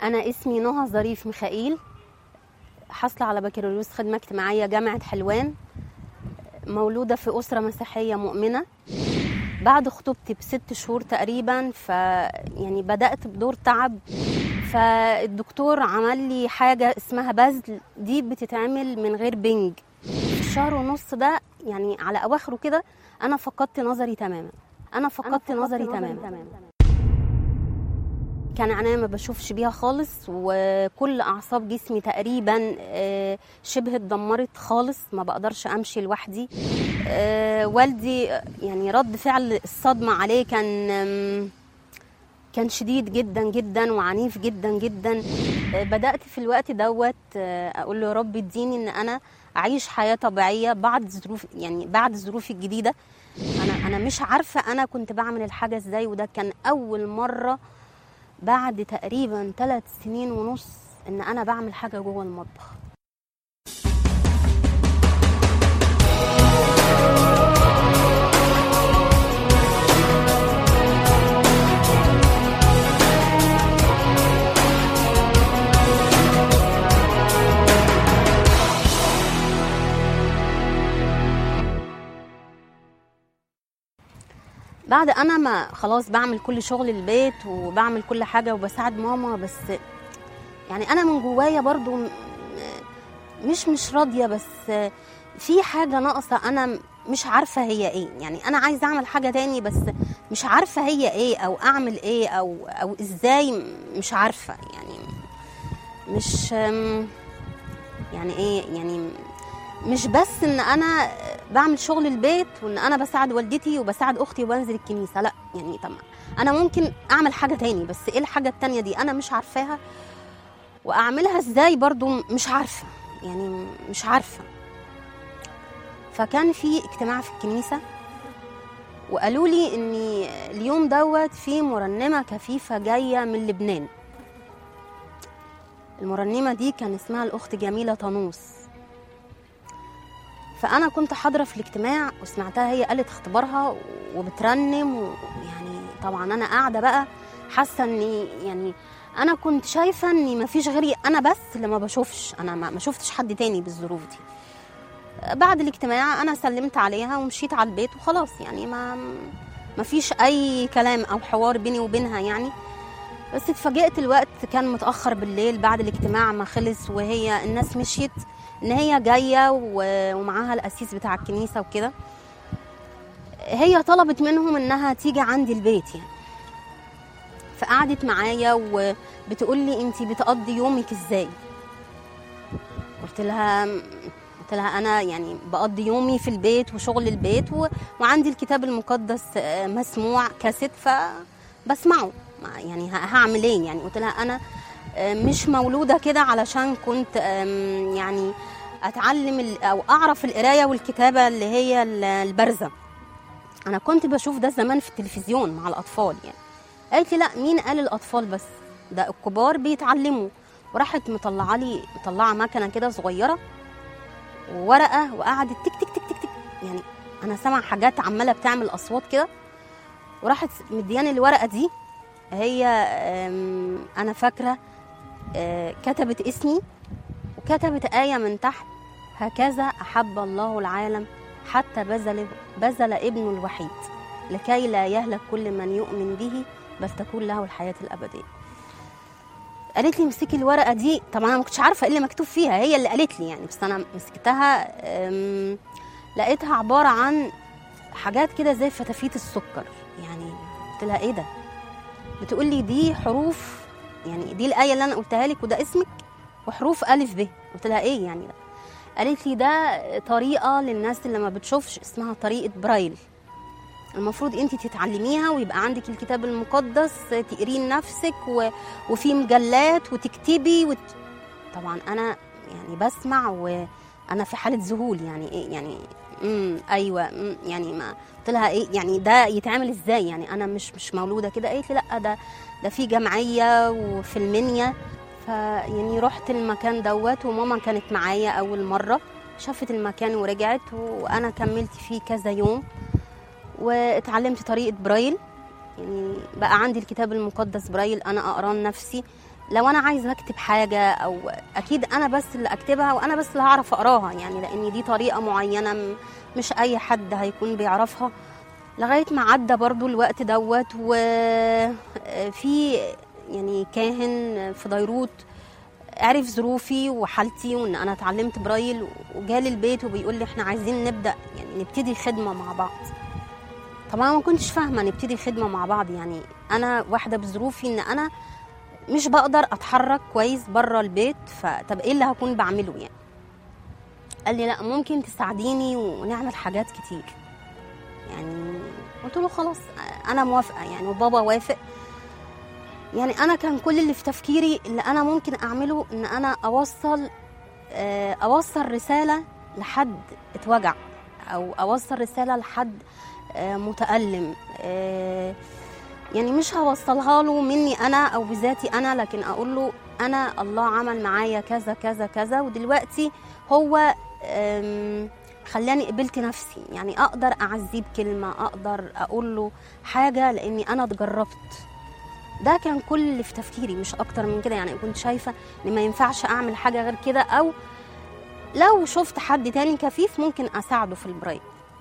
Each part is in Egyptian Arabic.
أنا اسمي نهى ظريف ميخائيل حاصلة على بكالوريوس خدمة اجتماعية جامعة حلوان مولودة في أسرة مسيحية مؤمنة بعد خطوبتي بست شهور تقريبا ف يعني بدأت بدور تعب فالدكتور عمل لي حاجة اسمها بذل دي بتتعمل من غير بنج في الشهر ونص ده يعني على أواخره كده أنا فقدت نظري تماما أنا فقدت نظري تماما كان عينيا ما بشوفش بيها خالص وكل اعصاب جسمي تقريبا آه، شبه اتدمرت خالص ما بقدرش امشي لوحدي آه، والدي آه، يعني رد فعل الصدمه عليه كان آم، كان شديد جدا جدا وعنيف جدا جدا آه، بدات في الوقت دوت آه، اقول له يا رب اديني ان انا اعيش حياه طبيعيه بعد ظروف يعني بعد ظروفي الجديده انا انا مش عارفه انا كنت بعمل الحاجه ازاي وده كان اول مره بعد تقريبا ثلاث سنين ونص ان انا بعمل حاجه جوه المطبخ بعد انا ما خلاص بعمل كل شغل البيت وبعمل كل حاجه وبساعد ماما بس يعني انا من جوايا برضو م- مش مش راضيه بس في حاجه ناقصه انا مش عارفه هي ايه يعني انا عايزه اعمل حاجه تاني بس مش عارفه هي ايه او اعمل ايه او او ازاي مش عارفه يعني مش يعني ايه يعني مش بس ان انا بعمل شغل البيت وان انا بساعد والدتي وبساعد اختي وبنزل الكنيسه لا يعني طب انا ممكن اعمل حاجه تاني بس ايه الحاجه التانيه دي انا مش عارفاها واعملها ازاي برضو مش عارفه يعني مش عارفه فكان في اجتماع في الكنيسه وقالوا لي ان اليوم دوت في مرنمه كفيفه جايه من لبنان المرنمه دي كان اسمها الاخت جميله طنوس فانا كنت حاضره في الاجتماع وسمعتها هي قالت اختبارها وبترنم ويعني طبعا انا قاعده بقى حاسه اني يعني انا كنت شايفه اني ما فيش غيري انا بس اللي ما بشوفش انا ما ما شفتش حد تاني بالظروف دي بعد الاجتماع انا سلمت عليها ومشيت على البيت وخلاص يعني ما ما فيش اي كلام او حوار بيني وبينها يعني بس اتفاجئت الوقت كان متاخر بالليل بعد الاجتماع ما خلص وهي الناس مشيت ان هي جايه و- ومعاها القسيس بتاع الكنيسه وكده هي طلبت منهم انها تيجي عندي البيت يعني فقعدت معايا وبتقول لي انت بتقضي يومك ازاي قلت لها قلت لها انا يعني بقضي يومي في البيت وشغل البيت و... وعندي الكتاب المقدس آه، مسموع كاسيت فبسمعه ما- يعني ه- هعمل ايه يعني قلت لها انا آه، مش مولوده كده علشان كنت آم، يعني اتعلم ال- او اعرف القرايه والكتابه اللي هي ال- البارزه انا كنت بشوف ده زمان في التلفزيون مع الاطفال يعني قالت لي لا مين قال الاطفال بس ده الكبار بيتعلموا وراحت مطلعه لي مطلعه مكنه كده صغيره وورقه وقعدت تك تك تك تك تك يعني انا سامع حاجات عماله بتعمل اصوات كده وراحت مدياني الورقه دي هي آم، انا فاكره آه، كتبت اسمي وكتبت آية من تحت هكذا أحب الله العالم حتى بذل بذل ابنه الوحيد لكي لا يهلك كل من يؤمن به بل تكون له الحياة الأبدية قالت لي امسكي الورقة دي طبعا أنا ما كنتش عارفة إيه اللي مكتوب فيها هي اللي قالت لي يعني بس أنا مسكتها أم، لقيتها عبارة عن حاجات كده زي فتافيت السكر يعني قلت لها إيه ده بتقول لي دي حروف يعني دي الآية اللي أنا قلتها لك وده اسمك وحروف ألف ب قلت لها إيه يعني ده قالت لي ده طريقة للناس اللي ما بتشوفش اسمها طريقة برايل المفروض انت تتعلميها ويبقى عندك الكتاب المقدس تقريه لنفسك و... وفي مجلات وتكتبي وت... طبعا انا يعني بسمع وانا في حاله ذهول يعني ايه يعني امم ايوه مم يعني ما قلت لها ايه يعني ده يتعمل ازاي يعني انا مش مش مولوده كده قالت لي لا ده ده في جمعيه وفي المنيا فيعني رحت المكان دوت وماما كانت معايا اول مره شافت المكان ورجعت وانا كملت فيه كذا يوم واتعلمت طريقه برايل يعني بقى عندي الكتاب المقدس برايل انا اقراه لنفسي لو انا عايزه اكتب حاجه او اكيد انا بس اللي اكتبها وانا بس اللي هعرف اقراها يعني لان دي طريقه معينه م- مش اي حد هيكون بيعرفها لغايه ما عدى برضو الوقت دوت وفي يعني كاهن في ديروت عرف ظروفي وحالتي وان انا اتعلمت برايل وجالي البيت وبيقول لي احنا عايزين نبدا يعني نبتدي خدمه مع بعض طبعا ما كنتش فاهمه نبتدي خدمه مع بعض يعني انا واحده بظروفي ان انا مش بقدر اتحرك كويس بره البيت فطب ايه اللي هكون بعمله يعني قال لي لا ممكن تساعديني ونعمل حاجات كتير يعني قلت له خلاص انا موافقه يعني وبابا وافق يعني انا كان كل اللي في تفكيري اللي انا ممكن اعمله ان انا اوصل آه، اوصل رساله لحد اتوجع او اوصل رساله لحد آه، متالم آه، يعني مش هوصلها له مني انا او بذاتي انا لكن اقول له انا الله عمل معايا كذا كذا كذا ودلوقتي هو أم، خلاني قبلت نفسي يعني اقدر اعزيه بكلمه اقدر اقول له حاجه لاني انا اتجربت ده كان كل اللي في تفكيري مش اكتر من كده يعني كنت شايفه ان ما ينفعش اعمل حاجه غير كده او لو شفت حد تاني كفيف ممكن اساعده في البرايل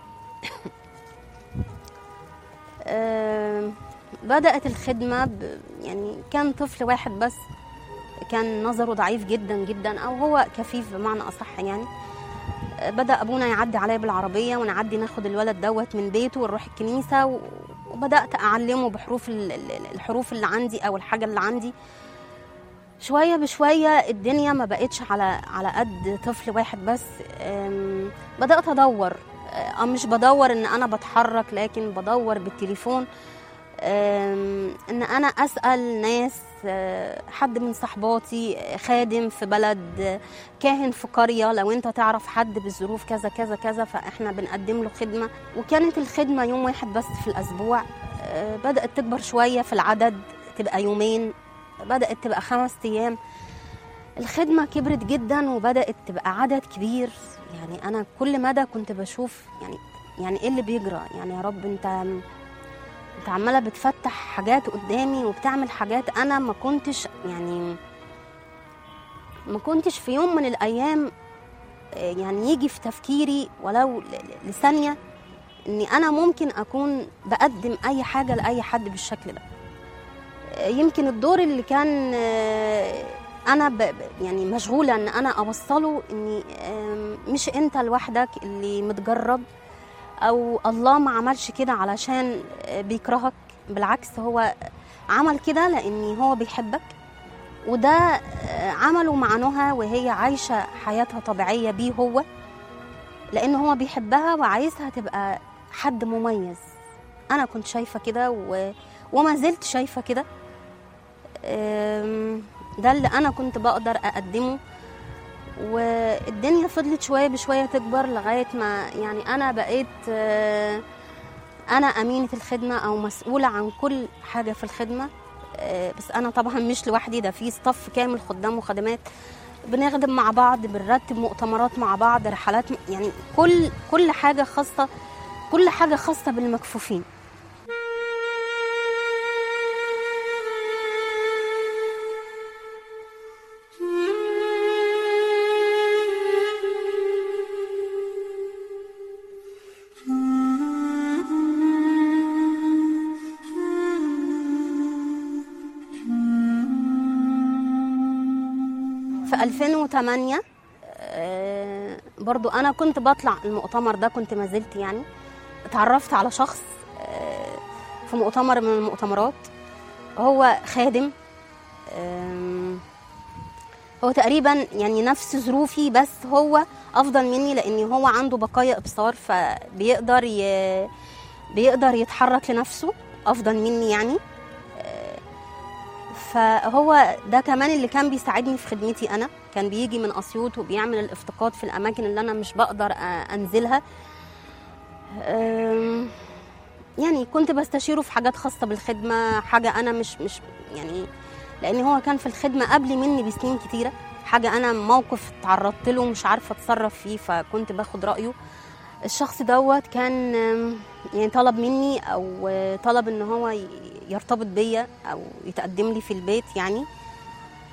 آم، بدأت الخدمة ب... يعني كان طفل واحد بس كان نظره ضعيف جدا جدا أو هو كفيف بمعنى أصح يعني آه، بدأ أبونا يعدي عليا بالعربية ونعدي ناخد الولد دوت من بيته ونروح الكنيسة و... وبدأت أعلمه بحروف ال- ال- الحروف اللي عندي أو الحاجة اللي عندي شوية بشوية الدنيا ما بقتش على على قد طفل واحد بس أم، بدأت أدور أه مش بدور إن أنا بتحرك لكن بدور بالتليفون أم، ان انا اسال ناس أه، حد من صحباتي أه، خادم في بلد أه، كاهن في قريه لو انت تعرف حد بالظروف كذا كذا كذا فاحنا بنقدم له خدمه وكانت الخدمه يوم واحد بس في الاسبوع أه، بدات تكبر شويه في العدد تبقى يومين بدات تبقى خمس ايام الخدمه كبرت جدا وبدات تبقى عدد كبير يعني انا كل مدى كنت بشوف يعني يعني ايه اللي بيجرى يعني يا رب انت انت عماله بتفتح حاجات قدامي وبتعمل حاجات انا ما كنتش يعني ما كنتش في يوم من الايام آه، يعني يجي في تفكيري ولو ل- ل- لثانيه اني انا ممكن اكون بقدم اي حاجه لاي حد بالشكل ده آه، يمكن الدور اللي كان آه، انا ب ب- يعني مشغوله ان انا اوصله اني آم، مش انت لوحدك اللي متجرب او الله ما عملش كده علشان بيكرهك بالعكس هو عمل كده لان هو بيحبك وده عمله مع نهى وهي عايشه حياتها طبيعيه بيه هو لان هو بيحبها وعايزها تبقى حد مميز انا كنت شايفه كده و... وما زلت شايفه كده أم، ده اللي انا كنت بقدر اقدمه والدنيا فضلت شويه بشويه تكبر لغايه ما يعني انا بقيت آه، انا امينه الخدمه او مسؤوله عن كل حاجه في الخدمه آه، بس انا طبعا مش لوحدي ده في صف كامل خدام وخدمات بنخدم مع بعض بنرتب مؤتمرات مع بعض رحلات م- يعني كل كل حاجه خاصه كل حاجه خاصه بالمكفوفين في 2008 آه، برضو انا كنت بطلع المؤتمر ده كنت ما زلت يعني اتعرفت على شخص آه، في مؤتمر من المؤتمرات هو خادم آم، هو تقريبا يعني نفس ظروفي بس هو افضل مني لان هو عنده بقايا ابصار فبيقدر ي... بيقدر يتحرك لنفسه افضل مني يعني آه، فهو ده كمان اللي كان بيساعدني في خدمتي انا كان بيجي من اسيوط وبيعمل الافتقاد في الاماكن اللي انا مش بقدر أ- انزلها أم، يعني كنت بستشيره في حاجات خاصه بالخدمه حاجه انا مش مش يعني لان هو كان في الخدمه قبل مني بسنين كتيره حاجه انا موقف تعرضت له مش عارفه اتصرف فيه فكنت باخد رايه الشخص دوت كان أم، يعني طلب مني او طلب ان هو ي- يرتبط بيا او يتقدم لي في البيت يعني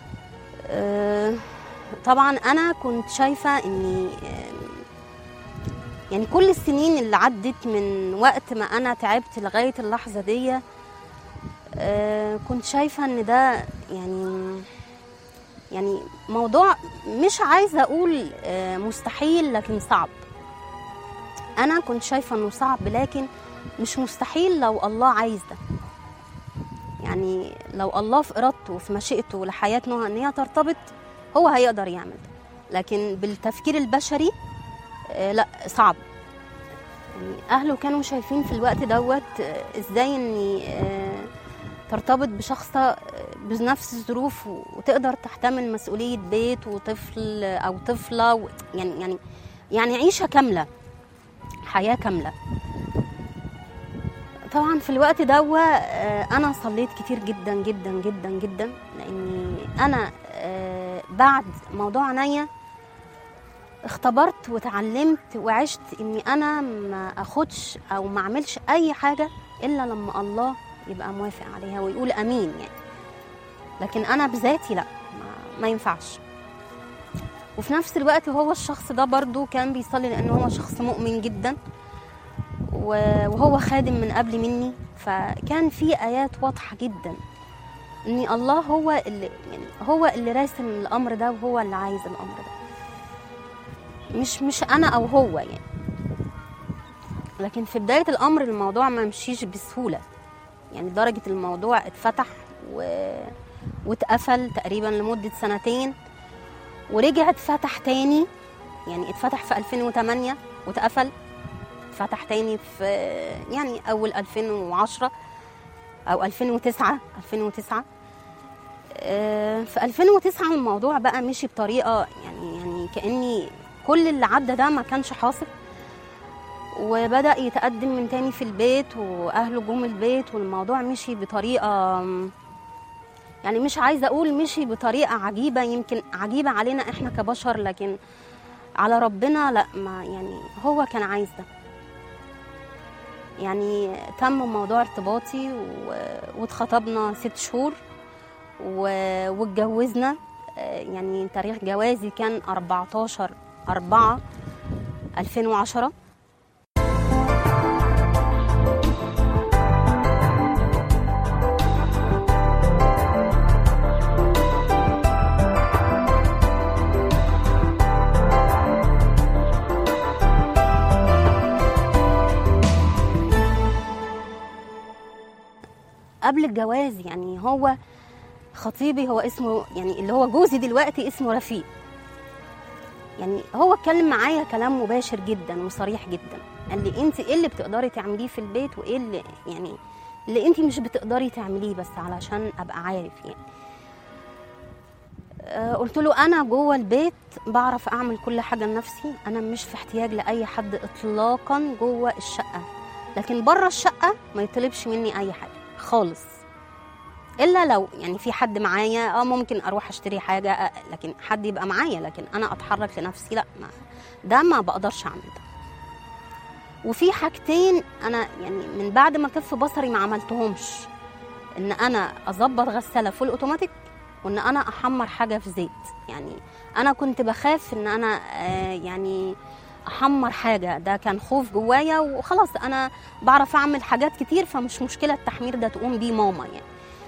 آه، طبعا انا كنت شايفه اني آم، يعني كل السنين اللي عدت من وقت ما انا تعبت لغايه اللحظه دي آه، كنت شايفه ان ده يعني يعني موضوع مش عايزه اقول آه، مستحيل لكن صعب انا كنت شايفه انه صعب لكن مش مستحيل لو الله عايز ده يعني لو الله في ارادته وفي مشيئته لحياتنا ان هي ترتبط هو هيقدر يعمل ده لكن بالتفكير البشري آه، لا صعب يعني اهله كانوا شايفين في الوقت دوت آه، ازاي اني آه، ترتبط بشخص آه، بنفس الظروف و- وتقدر تحتمل مسؤوليه بيت وطفل او طفله و- يعني يعني يعني عيشه كامله حياه كامله طبعا في الوقت ده انا صليت كتير جدا جدا جدا جدا لاني انا آه، بعد موضوع عينيا اختبرت وتعلمت وعشت اني انا ما اخدش او ما اعملش اي حاجه الا لما الله يبقى موافق عليها ويقول امين يعني لكن انا بذاتي لا ما, ما ينفعش وفي نفس الوقت هو الشخص ده برضو كان بيصلي لانه هو شخص مؤمن جدا و- وهو خادم من قبل مني فكان في ايات واضحه جدا ان الله هو اللي يعني هو اللي راسم الامر ده وهو اللي عايز الامر ده مش مش انا او هو يعني لكن في بدايه الامر الموضوع ما مشيش بسهوله يعني درجه الموضوع اتفتح و... واتقفل تقريبا لمده سنتين ورجع اتفتح تاني يعني اتفتح في 2008 واتقفل اتفتح تاني في يعني اول 2010 او 2009 2009 آه، في 2009 الموضوع بقى مشي بطريقه يعني يعني كاني كل اللي عدى ده ما كانش حاصل وبدا يتقدم من تاني في البيت واهله جم البيت والموضوع مشي بطريقه يعني مش عايزه اقول مشي بطريقه عجيبه يمكن عجيبه علينا احنا كبشر لكن على ربنا لا ما يعني هو كان عايز ده يعني تم موضوع ارتباطي و- واتخطبنا ست شهور و- واتجوزنا آه، يعني تاريخ جوازي كان 14 4 2010 قبل الجواز يعني هو خطيبي هو اسمه يعني اللي هو جوزي دلوقتي اسمه رفيق يعني هو اتكلم معايا كلام مباشر جدا وصريح جدا قال لي انت ايه اللي بتقدري تعمليه في البيت وايه اللي يعني اللي انت مش بتقدري تعمليه بس علشان ابقى عارف يعني آه، قلت له انا جوه البيت بعرف اعمل كل حاجه لنفسي انا مش في احتياج لاي حد اطلاقا جوه الشقه لكن بره الشقه ما يطلبش مني اي حاجه خالص الا لو يعني في حد معايا اه ممكن اروح اشتري حاجه آه لكن حد يبقى معايا لكن انا اتحرك لنفسي لا ما ده ما بقدرش اعمل ده وفي حاجتين انا يعني من بعد ما كف بصري ما عملتهمش ان انا اظبط غساله فول اوتوماتيك وان انا احمر حاجه في زيت يعني انا كنت بخاف ان انا آه يعني احمر حاجه ده كان خوف جوايا وخلاص انا بعرف اعمل حاجات كتير فمش مشكله التحمير ده تقوم بيه ماما يعني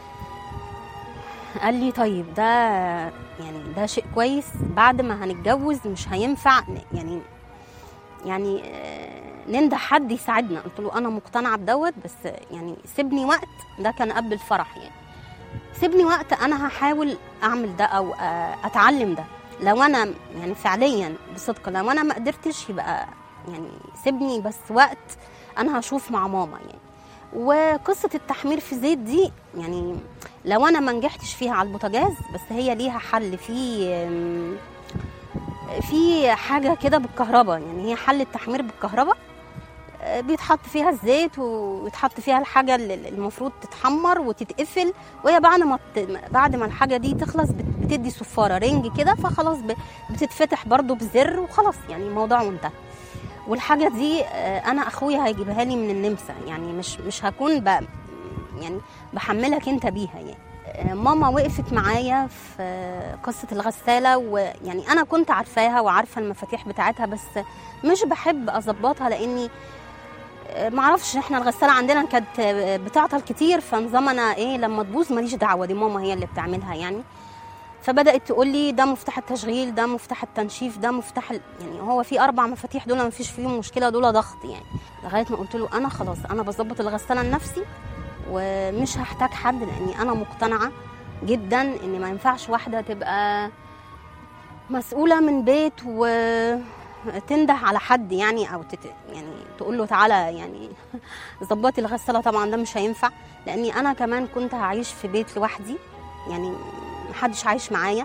قال لي طيب ده يعني ده شيء كويس بعد ما هنتجوز مش هينفع ن- يعني يعني آه، ننده حد يساعدنا قلت له انا مقتنعه بدوت بس يعني سيبني وقت ده كان قبل الفرح يعني سيبني وقت انا هحاول اعمل ده او آه، اتعلم ده لو انا يعني فعليا بصدق لو انا ما قدرتش يبقى يعني سيبني بس وقت انا هشوف مع ماما يعني وقصه التحمير في زيت دي يعني لو انا ما نجحتش فيها على البوتاجاز بس هي ليها حل في آم، في حاجه كده بالكهرباء يعني هي حل التحمير بالكهرباء آه، بيتحط فيها الزيت ويتحط فيها الحاجه اللي المفروض تتحمر وتتقفل وهي بعد ما ت- بعد ما الحاجه دي تخلص بت- بتدي صفاره رنج كده فخلاص ب- بتتفتح برضو بزر وخلاص يعني الموضوع منتهي والحاجه دي آه، انا اخويا هيجيبها لي من النمسا يعني مش مش هكون ب يعني بحملك انت بيها يعني آه، ماما وقفت معايا في قصة الغسالة ويعني أنا كنت عارفاها وعارفة المفاتيح بتاعتها بس مش بحب أظبطها لأني آه، معرفش احنا الغسالة عندنا كانت آه، بتعطل كتير فنظام أنا إيه لما تبوظ ماليش دعوة دي ماما هي اللي بتعملها يعني فبدأت تقول لي ده مفتاح التشغيل ده مفتاح التنشيف ده مفتاح ال... يعني هو في أربع مفاتيح دول ما فيش فيهم مشكلة دول ضغط يعني لغاية ما قلت له أنا خلاص أنا بظبط الغسالة لنفسي ومش هحتاج حد لاني انا مقتنعه جدا ان ما ينفعش واحده تبقى مسؤوله من بيت وتنده على حد يعني او تت... يعني تقول له تعالى يعني ظبطي الغساله طبعا ده مش هينفع لاني انا كمان كنت هعيش في بيت لوحدي يعني محدش عايش معايا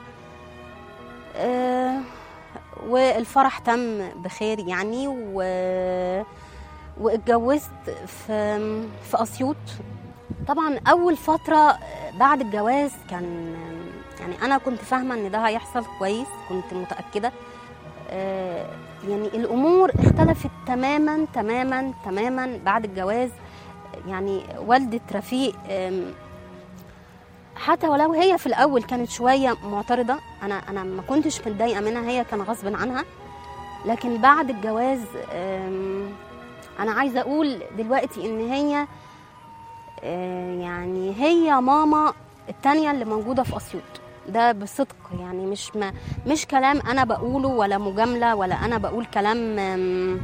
أه والفرح تم بخير يعني و واتجوزت في في اسيوط طبعا اول فتره بعد الجواز كان يعني انا كنت فاهمه ان ده هيحصل كويس كنت متاكده آه، يعني الامور اختلفت تماما تماما تماما بعد الجواز يعني والده رفيق آم، حتى ولو هي في الاول كانت شويه معترضه انا انا ما كنتش متضايقه منها هي كان غصب عنها لكن بعد الجواز آم، انا عايزه اقول دلوقتي ان هي آه، يعني هي ماما التانية اللي موجودة في أسيوط ده بصدق يعني مش ما مش كلام أنا بقوله ولا مجاملة ولا أنا بقول كلام آم،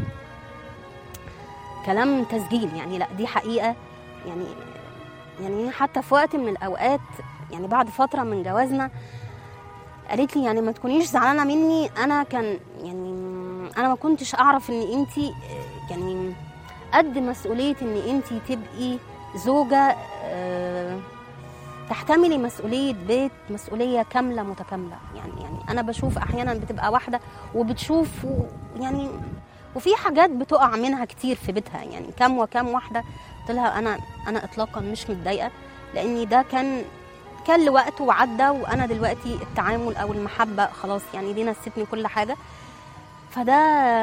كلام تسجيل يعني لا دي حقيقة يعني يعني حتى في وقت من الأوقات يعني بعد فترة من جوازنا قالت لي يعني ما تكونيش زعلانة مني أنا كان يعني أنا ما كنتش أعرف إن أنتي آه، يعني قد مسؤولية إن أنتي تبقي زوجة آه، تحتملي مسؤولية بيت مسؤولية كاملة متكاملة يعني يعني أنا بشوف أحيانا بتبقى واحدة وبتشوف و- يعني وفي حاجات بتقع منها كتير في بيتها يعني كم وكم واحدة قلت لها أنا أنا إطلاقا مش متضايقة لأني ده كان كان لوقته وعدى وأنا دلوقتي التعامل أو المحبة خلاص يعني دي نستني كل حاجة فده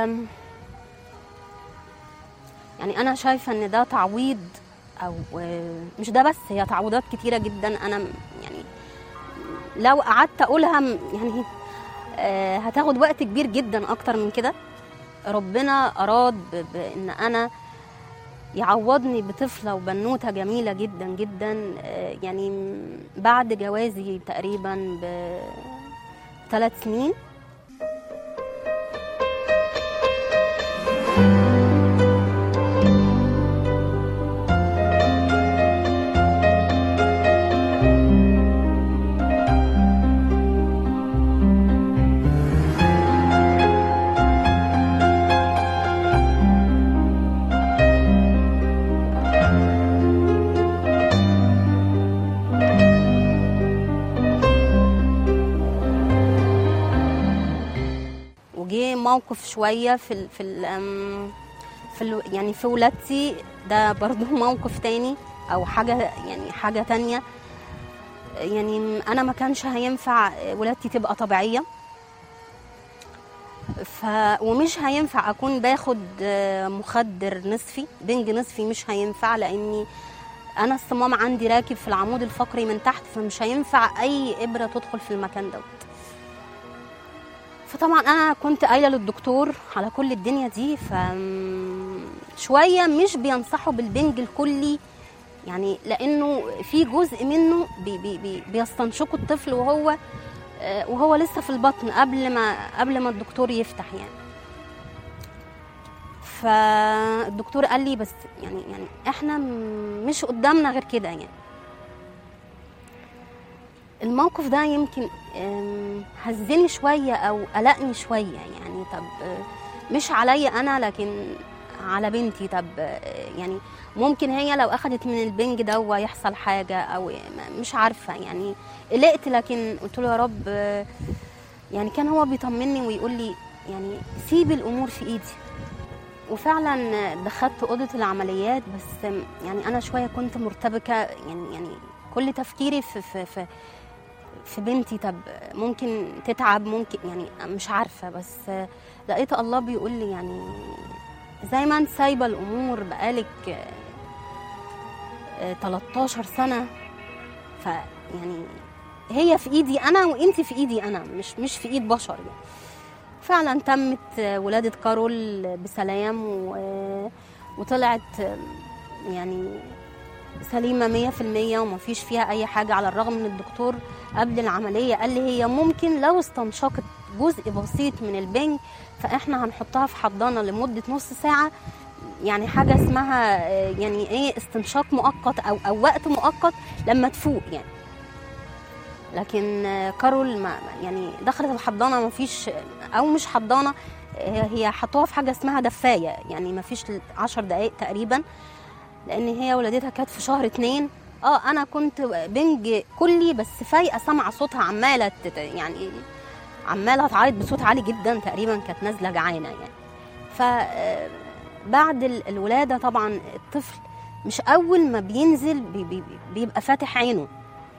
يعني انا شايفه ان ده تعويض او مش ده بس هي تعويضات كتيره جدا انا م- يعني لو قعدت اقولها م- يعني آه، هتاخد وقت كبير جدا اكتر من كده ربنا اراد ب- بان انا يعوضني بطفله وبنوته جميله جدا جدا آه، يعني م- بعد جوازي تقريبا بثلاث سنين وجه موقف شويه في ال في ال أم، في ال يعني في ولادتي ده برضو موقف تاني او حاجه يعني حاجه تانية يعني انا ما كانش هينفع ولادتي تبقى طبيعيه ف ومش هينفع اكون باخد آه، مخدر نصفي بنج نصفي مش هينفع لاني انا الصمام عندي راكب في العمود الفقري من تحت فمش هينفع اي ابره تدخل في المكان دوت فطبعا انا كنت قايله للدكتور على كل الدنيا دي ف شويه مش بينصحوا بالبنج الكلي يعني لانه في جزء منه بي بي بي بيستنشقه الطفل وهو آه، وهو لسه في البطن قبل ما قبل ما الدكتور يفتح يعني فالدكتور قال لي بس يعني يعني احنا م- مش قدامنا غير كده يعني الموقف ده يمكن آم، هزني شويه او قلقني شويه يعني طب آه، مش عليا انا لكن على بنتي طب آه، يعني ممكن هي لو اخدت من البنج ده ويحصل حاجه او م- مش عارفه يعني قلقت لكن قلت له يا رب آه، يعني كان هو بيطمني ويقول لي يعني سيب الامور في ايدي وفعلا دخلت اوضه العمليات بس يعني انا شويه كنت مرتبكه يعني يعني كل تفكيري في في في في بنتي طب ممكن تتعب ممكن يعني مش عارفه بس لقيت الله بيقول لي يعني زي ما انت سايبه الامور بقالك آه، آه، 13 سنه يعني هي في ايدي انا وانت في ايدي انا مش مش في ايد بشر يعني فعلا تمت ولاده كارول بسلام و... وطلعت يعني سليمه مية في المية ومفيش فيها اي حاجه على الرغم من الدكتور قبل العمليه قال لي هي ممكن لو استنشقت جزء بسيط من البنج فاحنا هنحطها في حضانه لمده نص ساعه يعني حاجه اسمها آه، يعني ايه استنشاق مؤقت او او وقت مؤقت لما تفوق يعني لكن آه، كارول ما ما- يعني دخلت الحضانه ما فيش او مش حضانه آه، هي حطوها في حاجه اسمها دفايه يعني ما فيش عشر دقائق تقريبا لان هي ولادتها كانت في شهر اتنين اه انا كنت بنج كلي بس فايقه سامعه صوتها عماله تت- يعني عماله تعيط بصوت عالي جدا تقريبا كانت نازله جعانه يعني ف آه، بعد ال- الولاده طبعا الطفل مش اول ما بينزل بي بي بيبقى فاتح عينه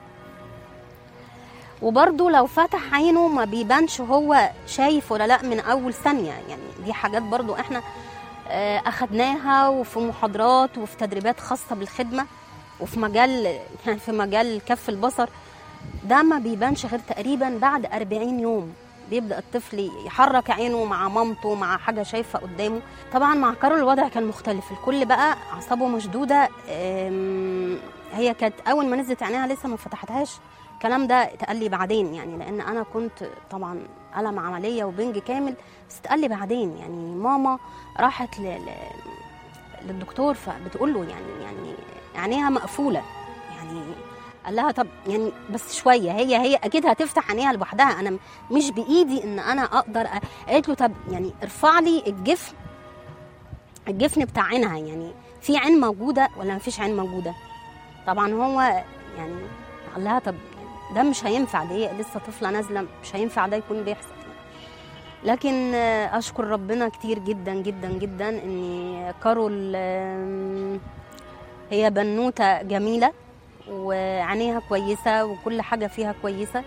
وبرضه لو فتح عينه ما بيبانش هو شايف ولا لا من اول ثانيه يعني دي حاجات برضه احنا آه، اخدناها وفي محاضرات وفي تدريبات خاصه بالخدمه وفي مجال يعني في مجال كف البصر ده ما بيبانش غير تقريبا بعد 40 يوم بيبدا الطفل يحرك عينه مع مامته مع حاجه شايفه قدامه طبعا مع كارول الوضع كان مختلف الكل بقى اعصابه مشدوده أم، هي كانت اول ما نزلت عينيها لسه ما فتحتهاش الكلام ده اتقال لي بعدين يعني لان انا كنت طبعا الم عمليه وبنج كامل بس اتقال لي بعدين يعني ماما راحت ل... ل... للدكتور فبتقول له يعني يعني عينيها مقفوله يعني قال لها طب يعني بس شويه هي هي اكيد هتفتح عينيها لوحدها انا مش بايدي ان انا اقدر أ... قالت له طب يعني ارفع لي الجفن الجفن بتاع عينها يعني في عين موجوده ولا مفيش عين موجوده طبعا هو يعني قال لها طب ده مش هينفع دي هي لسه طفله نازله مش هينفع ده يكون بيحصل لكن آه، اشكر ربنا كتير جدا جدا جدا ان كارول آم، هي بنوته جميله وعينيها كويسه وكل حاجه فيها كويسه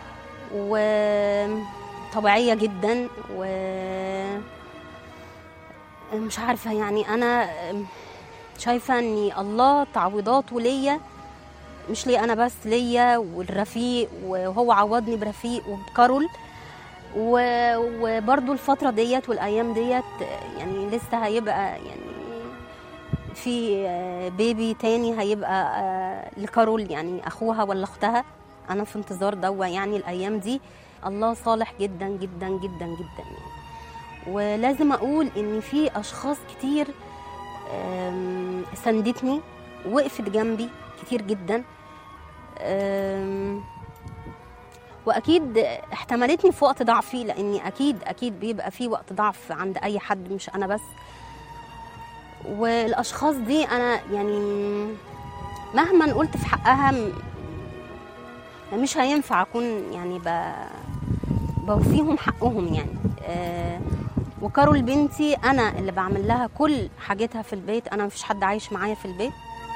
وطبيعيه جدا و مش عارفه يعني انا شايفه ان الله تعويضاته ليا مش ليا انا بس ليا والرفيق وهو عوضني برفيق وبكارول و- وبرضو الفترة ديت والأيام ديت يعني لسه هيبقى يعني في آه، بيبي تاني هيبقى آه، لكارول يعني أخوها ولا أختها أنا في انتظار دوا يعني الأيام دي الله صالح جدا جدا جدا جدا يعني ولازم أقول إن في أشخاص كتير آم، ساندتني وقفت جنبي كتير جدا آم، واكيد احتملتني في وقت ضعفي لاني اكيد اكيد بيبقى في وقت ضعف عند اي حد مش انا بس والاشخاص دي انا يعني مهما قلت في حقها م- مش هينفع اكون يعني ب... بوفيهم حقهم يعني آه وكارول بنتي انا اللي بعمل لها كل حاجتها في البيت انا مفيش حد عايش معايا في البيت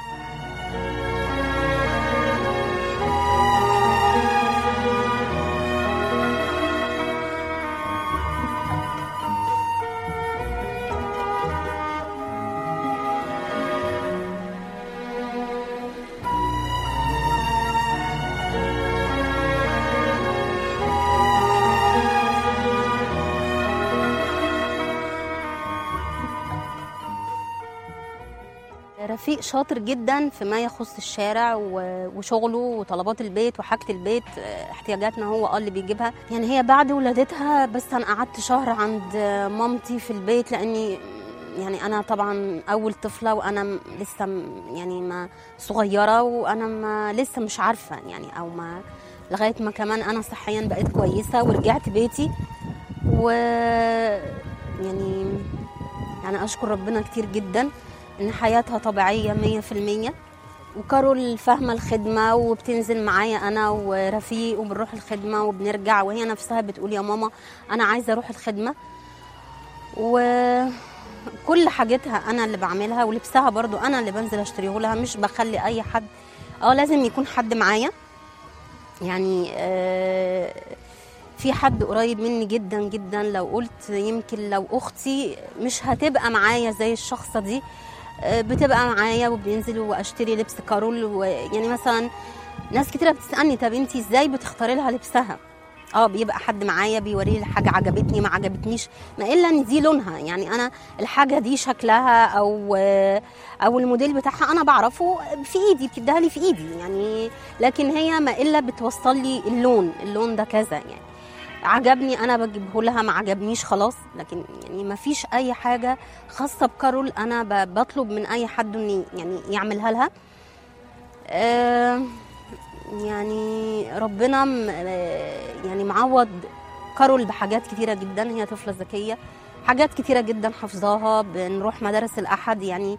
رفيق شاطر جدا في ما يخص الشارع و- وشغله وطلبات البيت وحاجة البيت اه، احتياجاتنا هو اه اللي بيجيبها يعني هي بعد ولادتها بس انا قعدت شهر عند مامتي في البيت لاني يعني انا طبعا اول طفله وانا م- لسه م- يعني ما صغيره وانا ما لسه مش عارفه يعني او ما لغايه ما كمان انا صحيا بقيت كويسه ورجعت بيتي و يعني يعني اشكر ربنا كتير جدا ان حياتها طبيعيه مية في المية وكارول فاهمة الخدمة وبتنزل معايا أنا ورفيق وبنروح الخدمة وبنرجع وهي نفسها بتقول يا ماما أنا عايزة أروح الخدمة وكل حاجتها أنا اللي بعملها ولبسها برضو أنا اللي بنزل أشتريه لها مش بخلي أي حد اه لازم يكون حد معايا يعني آه في حد قريب مني جدا جدا لو قلت يمكن لو اختي مش هتبقى معايا زي الشخصه دي آه، بتبقى معايا وبننزل واشتري لبس كارول ويعني مثلا ناس كتيرة بتسألني طب انتي ازاي بتختاري لها لبسها اه بيبقى حد معايا بيوري لي حاجه عجبتني ما عجبتنيش ما الا ان دي لونها يعني انا الحاجه دي شكلها او او الموديل بتاعها انا بعرفه في ايدي بتديها لي في ايدي يعني لكن هي ما الا بتوصل لي اللون اللون ده كذا يعني عجبني انا بجيبه لها ما عجبنيش خلاص لكن يعني ما فيش اي حاجه خاصه بكارول انا ب- بطلب من اي حد انه يعني يعملها لها آه يعني ربنا م- آه، يعني معوض كارول بحاجات كتيرة جدا هي طفلة ذكية حاجات كتيرة جدا حافظاها بنروح مدارس الأحد يعني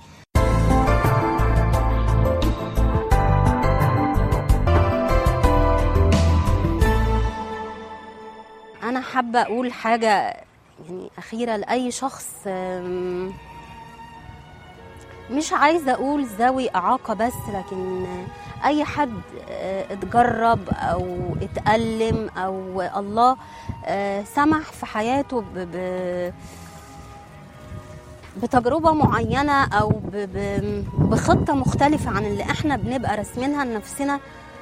أنا حابة أقول حاجة يعني أخيرة لأي شخص آم، مش عايزة أقول ذوي إعاقة بس لكن أي حد آه، اتجرب أو اتألم أو الله آه، سمح في حياته ب ب بتجربة معينة أو ب ب بخطة مختلفة عن اللي احنا بنبقى راسمينها لنفسنا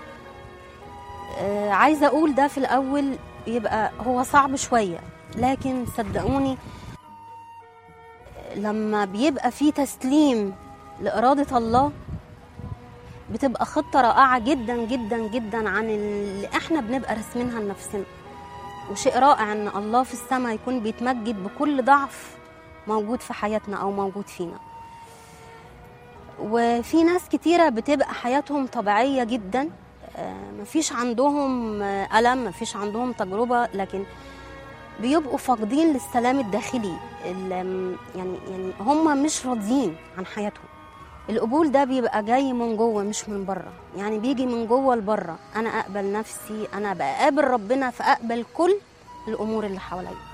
آه، عايزة أقول ده في الأول يبقى هو صعب شوية لكن صدقوني لما بيبقى في تسليم لإرادة الله بتبقى خطة رائعة جدا جدا جدا عن اللي احنا بنبقى راسمينها لنفسنا وشيء رائع ان الله في السماء يكون بيتمجد بكل ضعف موجود في حياتنا او موجود فينا وفي ناس كتيرة بتبقى حياتهم طبيعية جدا آه، مفيش عندهم آه، ألم مفيش عندهم تجربة لكن بيبقوا فاقدين للسلام الداخلي ال- يعني يعني هم مش راضيين عن حياتهم القبول ده بيبقى جاي من جوه مش من بره يعني بيجي من جوه لبره انا اقبل نفسي انا بقابل ربنا فاقبل كل الامور اللي حواليا